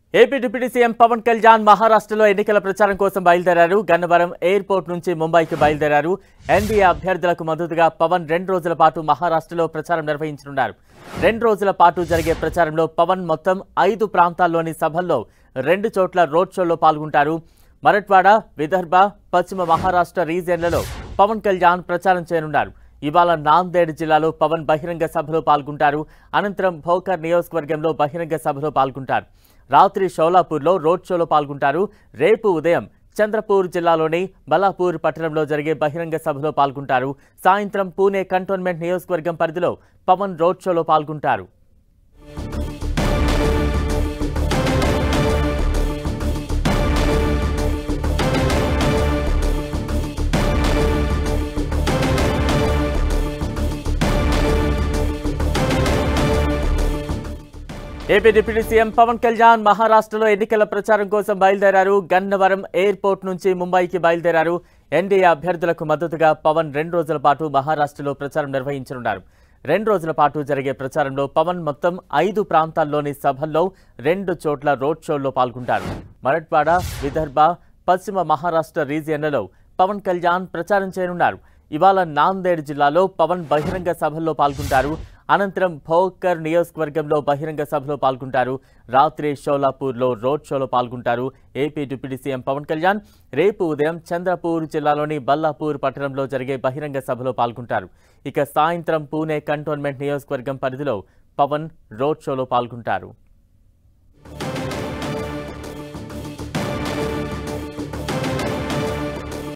AP deputy CM Pavan Kalyan మహారాష్ట్రలో ఎన్నికల ప్రచారం కోసం బయలుదేరారు గన్నవరం ఎయిర్పోర్ట్ నుంచి ముంబైకి బయలుదేరారు ఎన్డీఏ అభ్యర్థులకు మద్దతుగా పవన్ రెండు రోజుల పాటు మహారాష్ట్రలో ప్రచారం నిర్వహించనున్నారు రెండు రోజుల పాటు జరిగే ప్రచారంలో పవన్ మొత్తం ఐదు ప్రాంతాల్లోని సభల్లో రెండు చోట్ల రోడ్ షోలో పాల్గొంటారు మరట్వాడ విదర్భ పశ్చిమ మహారాష్ట్ర రీజియన్లలో పవన్ కళ్యాణ్ ప్రచారం చేయనున్నారు ఇవాళ నాందేడ్ జిల్లాలో పవన్ బహిరంగ సభలో పాల్గొంటారు అనంతరం భోకర్ నియోజకవర్గంలో బహిరంగ సభలో పాల్గొంటారు రాత్రి షోలాపూర్లో రోడ్ షోలో పాల్గొంటారు రేపు ఉదయం చంద్రపూర్ జిల్లాలోని బలాపూర్ పట్టణంలో జరిగే బహిరంగ సభలో పాల్గొంటారు సాయంత్రం పూణే కంటోన్మెంట్ నియోజకవర్గం పరిధిలో పవన్ రోడ్ షోలో పాల్గొంటారు AP deputy CM Pavan Kalyan మహారాష్ట్రలో ఎన్నికల ప్రచారం కోసం బయలుదేరారు గన్నవరం ఎయిర్పోర్ట్ నుంచి ముంబైకి బయలుదేరారు ఎన్డీఏ అభ్యర్థులకు మద్దతుగా పవన్ రెండు రోజుల పాటు మహారాష్ట్రలో ప్రచారం నిర్వహించనున్నారు రెండు రోజుల పాటు జరిగే ప్రచారంలో పవన్ మొత్తం ఐదు ప్రాంతాల్లోని సభల్లో రెండు చోట్ల రోడ్ షోల్లో పాల్గొంటారు మరట్వాడ విదర్భ పశ్చిమ మహారాష్ట్ర రీజియన్లలో పవన్ కళ్యాణ్ ప్రచారం చేయనున్నారు ఇవాళ నాందేడ్ జిల్లాలో పవన్ బహిరంగ సభల్లో పాల్గొంటారు అనంతరం భోకర్ నియోజకవర్గంలో బహిరంగ సభలో పాల్గొంటారు రాత్రి షోలాపూర్లో రోడ్ షోలో పాల్గొంటారు AP deputy CM Pavan Kalyan రేపు ఉదయం చంద్రపూర్ జిల్లాలోని బల్లాపూర్ పట్టణంలో జరిగే బహిరంగ సభలో పాల్గొంటారు ఇక సాయంత్రం పూణే కంటోన్మెంట్ నియోజకవర్గం పరిధిలో పవన్ రోడ్ షోలో పాల్గొంటారు